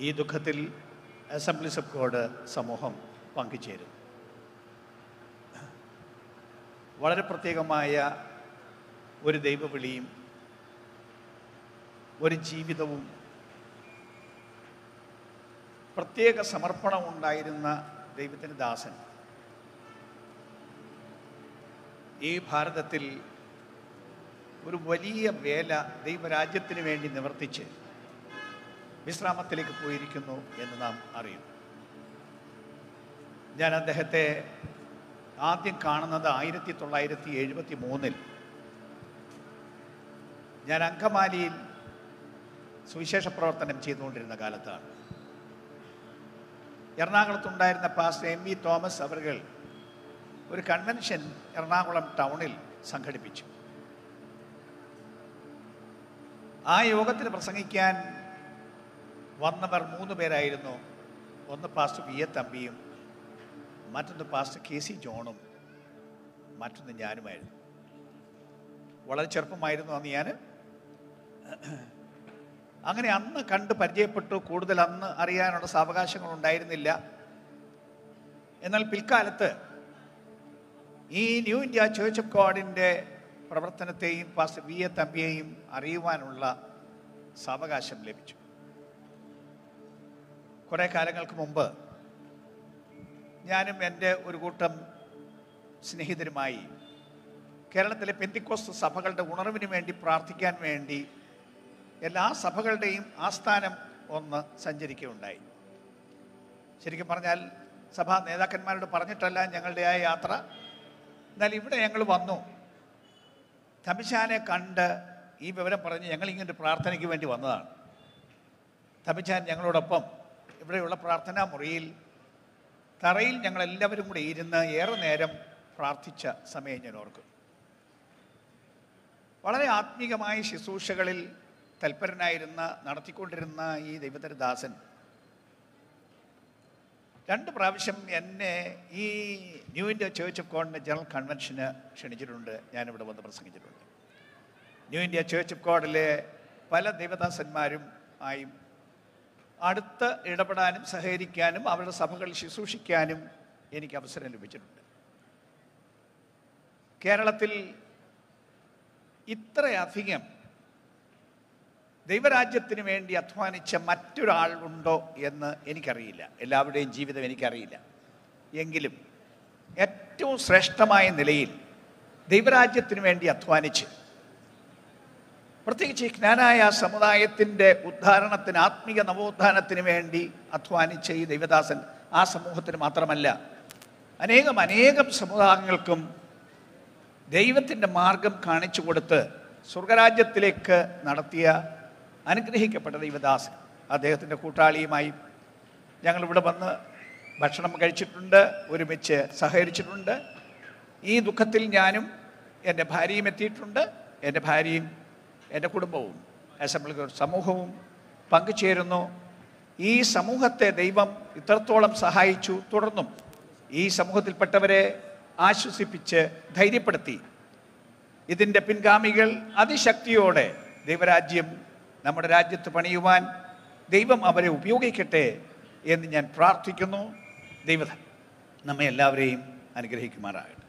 ഈ ദുഃഖത്തിൽ assemblies of God സമൂഹം പങ്കുചേരും വളരെ പ്രത്യേകമായ ഒരു ദൈവവിളിയും ഒരു ജീവിതവും പ്രത്യേക സമർപ്പണം ഉണ്ടായിരുന്ന ദൈവത്തിൻ്റെ ദാസൻ ഈ ഭാരതത്തിൽ ഒരു വലിയ വേല ദൈവരാജ്യത്തിന് വേണ്ടി നിവർത്തിച്ച് വിശ്രാമത്തിലേക്ക് പോയിരിക്കുന്നു എന്ന് നാം അറിയും ഞാൻ അദ്ദേഹത്തെ ആദ്യം കാണുന്നത് ആയിരത്തി തൊള്ളായിരത്തി എഴുപത്തി മൂന്നിൽ ഞാൻ അങ്കമാലിയിൽ സുവിശേഷ പ്രവർത്തനം ചെയ്തുകൊണ്ടിരുന്ന കാലത്താണ് എറണാകുളത്തുണ്ടായിരുന്ന പാസ്റ്റർ എം വി തോമസ് അവറുകൾ ഒരു കൺവെൻഷൻ എറണാകുളം ടൗണിൽ സംഘടിപ്പിച്ചു ആ യോഗത്തിന് പ്രസംഗിക്കാൻ വന്നവർ മൂന്ന് പേരായിരുന്നു ഒന്ന് പാസ്റ്റർ വി എ തമ്പിയും മറ്റൊന്ന് പാസ്റ്റർ കെ സി ജോണും മറ്റൊന്ന് ഞാനുമായിരുന്നു വളരെ ചെറുപ്പമായിരുന്നു അന്ന് ഞാൻ അങ്ങനെ അന്ന് കണ്ട് പരിചയപ്പെട്ടു കൂടുതൽ അന്ന് അറിയാനുള്ള സാവകാശങ്ങൾ ഉണ്ടായിരുന്നില്ല എന്നാൽ പിൽക്കാലത്ത് ഈ ന്യൂ ഇന്ത്യ ചേർച്ച് ഓഫ് ഗോഡിൻ്റെ പ്രവർത്തനത്തെയും പാസ്റ്റർ വി എ തമ്പിയെയും അറിയുവാനുള്ള സാവകാശം ലഭിച്ചു കുറേ കാലങ്ങൾക്ക് മുമ്പ് ഞാനും എൻ്റെ ഒരു കൂട്ടം സ്നേഹിതരുമായി കേരളത്തിലെ പെന്തിക്കോസ്ത് സഭകളുടെ ഉണർവിന് വേണ്ടി പ്രാർത്ഥിക്കാൻ വേണ്ടി എല്ലാ സഭകളുടെയും ആസ്ഥാനം ഒന്ന് സഞ്ചരിക്കുകയുണ്ടായി ശരിക്കും പറഞ്ഞാൽ സഭാ നേതാക്കന്മാരോട് പറഞ്ഞിട്ടല്ല ഞങ്ങളുടെ ആ യാത്ര എന്നാൽ ഇവിടെ ഞങ്ങൾ വന്നു തമിശാനെ കണ്ട് ഈ വിവരം പറഞ്ഞ് ഞങ്ങൾ ഇങ്ങനെ പ്രാർത്ഥനയ്ക്ക് വേണ്ടി വന്നതാണ് തമിശാൻ ഞങ്ങളോടൊപ്പം ഇവിടെയുള്ള പ്രാർത്ഥനാ മുറിയിൽ തറയിൽ ഞങ്ങൾ എല്ലാവരും കൂടി ഇരുന്ന് ഏറെ നേരം പ്രാർത്ഥിച്ച സമയം ഞാൻ ഓർക്കും വളരെ ആത്മീകമായ ശുശ്രൂഷകളിൽ തൽപരനായിരുന്ന നടത്തിക്കൊണ്ടിരുന്ന ഈ ദൈവതരദാസൻ രണ്ട് പ്രാവശ്യം എന്നെ ഈ ന്യൂ ഇന്ത്യ ചേർച്ച് ഓഫ് ഗോഡിൻ്റെ ജനറൽ കൺവെൻഷന് ക്ഷണിച്ചിട്ടുണ്ട് ഞാനിവിടെ വന്ന് പ്രസംഗിച്ചിട്ടുണ്ട് ന്യൂ ഇന്ത്യ ചേർച്ച് ഓഫ് ഗോഡിലെ പല ദൈവദാസന്മാരും ആയും അടുത്ത് ഇടപെടാനും സഹകരിക്കാനും അവരുടെ സഭകൾ ശുശ്രൂഷിക്കാനും എനിക്ക് അവസരം ലഭിച്ചിട്ടുണ്ട് കേരളത്തിൽ ഇത്രയധികം ദൈവരാജ്യത്തിന് വേണ്ടി അധ്വാനിച്ച മറ്റൊരാൾ ഉണ്ടോ എന്ന് എനിക്കറിയില്ല എല്ലാവരുടെയും ജീവിതം എനിക്കറിയില്ല എങ്കിലും ഏറ്റവും ശ്രേഷ്ഠമായ നിലയിൽ ദൈവരാജ്യത്തിന് വേണ്ടി അധ്വാനിച്ച് പ്രത്യേകിച്ച് ഈ ജ്ഞാനായ സമുദായത്തിൻ്റെ ഉദ്ധാരണത്തിന് ആത്മീയ നവോത്ഥാനത്തിന് വേണ്ടി അധ്വാനിച്ച ഈ ദൈവദാസൻ ആ സമൂഹത്തിന് മാത്രമല്ല അനേകം അനേകം സമുദായങ്ങൾക്കും ദൈവത്തിൻ്റെ മാർഗം കാണിച്ചു കൊടുത്ത് സ്വർഗരാജ്യത്തിലേക്ക് നടത്തിയ അനുഗ്രഹിക്കപ്പെട്ട ദൈവദാസൻ അദ്ദേഹത്തിൻ്റെ കൂട്ടാളിയുമായി ഞങ്ങളിവിടെ വന്ന് ഭക്ഷണം കഴിച്ചിട്ടുണ്ട് ഒരുമിച്ച് സഹകരിച്ചിട്ടുണ്ട് ഈ ദുഃഖത്തിൽ ഞാനും എൻ്റെ ഭാര്യയും എത്തിയിട്ടുണ്ട് എൻ്റെ ഭാര്യയും എൻ്റെ കുടുംബവും അസംബ്ലി സമൂഹവും പങ്കുചേരുന്നു ഈ സമൂഹത്തെ ദൈവം ഇത്രത്തോളം സഹായിച്ചു തുടർന്നും ഈ സമൂഹത്തിൽപ്പെട്ടവരെ ആശ്വസിപ്പിച്ച് ധൈര്യപ്പെടുത്തി ഇതിൻ്റെ പിൻഗാമികൾ അതിശക്തിയോടെ ദൈവരാജ്യം നമ്മുടെ രാജ്യത്ത് പണിയുവാൻ ദൈവം അവരെ ഉപയോഗിക്കട്ടെ എന്ന് ഞാൻ പ്രാർത്ഥിക്കുന്നു ദൈവം നമ്മെ എല്ലാവരെയും അനുഗ്രഹിക്കുമാറാകട്ടെ